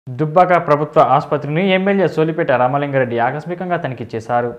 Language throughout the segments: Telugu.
దుబ్బాక ప్రభుత్వ ఆసుపత్రిని ఎమ్మెల్యే సోలిపేట రామలింగారెడ్డి ఆకస్మికంగా తనిఖీ చేశారు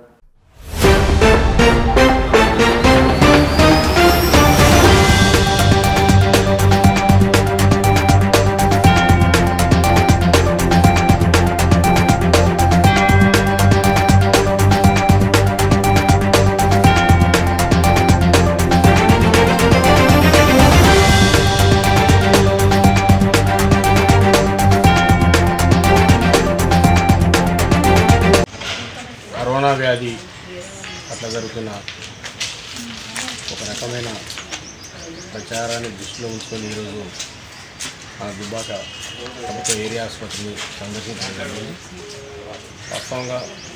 కరోనా వ్యాధి అట్లా జరుగుతున్న ఒక రకమైన ప్రచారాన్ని దృష్టిలో ఉంచుకొని ఈరోజు మన దుబ్బాక ప్రభుత్వ ఏరియా ఆసుపత్రిని సందర్శించడం జరిగింది వాస్తవంగా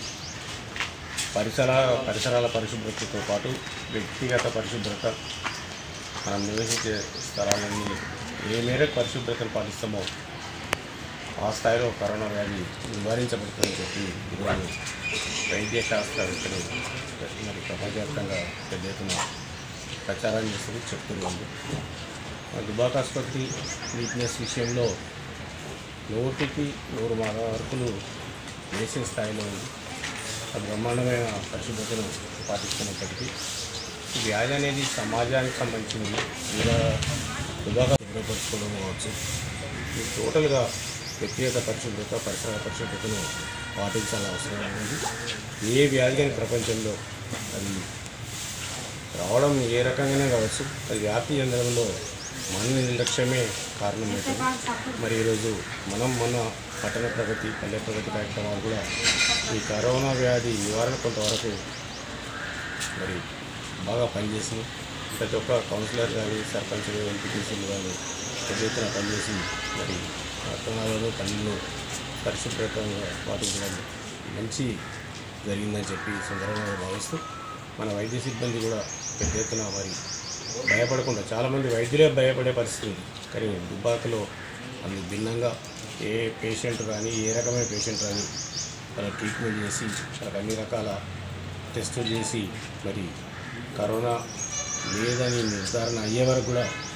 పరిసర పరిసరాల పరిశుభ్రతతో పాటు వ్యక్తిగత పరిశుభ్రత మనం నివసించే స్థలాలన్నీ ఏ మేరకు పరిశుభ్రతను పాటిస్తామో ఆ స్థాయిలో కరోనా వ్యాధి నివారించబడుతుందని చెప్పి ఈరోజు వైద్య శాస్త్రవేత్తలు మరి ప్రపంచవ్యాప్తంగా పెద్ద ఎత్తున ప్రచారం చేస్తూ చెప్తున్నారు మన దుబాక్ ఆసుపత్రి నీట్నెస్ విషయంలో నూటికి నూరు మార్కులు వేసే స్థాయిలో ఉంది ఆ బ్రహ్మాండమైన పరిశుభ్రతను పాటిస్తున్నప్పటికీ ఈ వ్యాధి అనేది సమాజానికి సంబంధించింది ఇలా దుబాక భద్రపరచుకోవడం కావచ్చు ఇది టోటల్గా వ్యక్తిగత పరిశుభ్రత పరిసర పరిశుభ్రతను పాటించాల్సిన అవసరం ఉంది ఏ వ్యాధి కానీ ప్రపంచంలో అది రావడం ఏ రకంగానే కావచ్చు అది వ్యాప్తి చెందడంలో మన నిర్లక్ష్యమే కారణమవుతుంది మరి ఈరోజు మనం మన పట్టణ ప్రగతి పల్లె ప్రగతి కార్యక్రమాలు కూడా ఈ కరోనా వ్యాధి నివారణ కొంతవరకు మరి బాగా పనిచేసి ప్రతి ఒక్క కౌన్సిలర్ కానీ సర్పంచ్లు ఎంపీటీసీలు కానీ పెద్ద ఎత్తున పనిచేసి మరి పట్టణాలలో పనులు పరిశుభ్రతంగా పాటించడం మంచి జరిగిందని చెప్పి ఈ సందర్భంగా భావిస్తూ మన వైద్య సిబ్బంది కూడా పెద్ద ఎత్తున మరి భయపడకుండా చాలామంది వైద్యులే భయపడే పరిస్థితి ఉంది కానీ దుబ్బాకలో అందుకు భిన్నంగా ఏ పేషెంట్ కానీ ఏ రకమైన పేషెంట్ కానీ వాళ్ళ ట్రీట్మెంట్ చేసి వాళ్ళకి అన్ని రకాల టెస్టులు చేసి మరి కరోనా లేదని నిర్ధారణ అయ్యే వరకు కూడా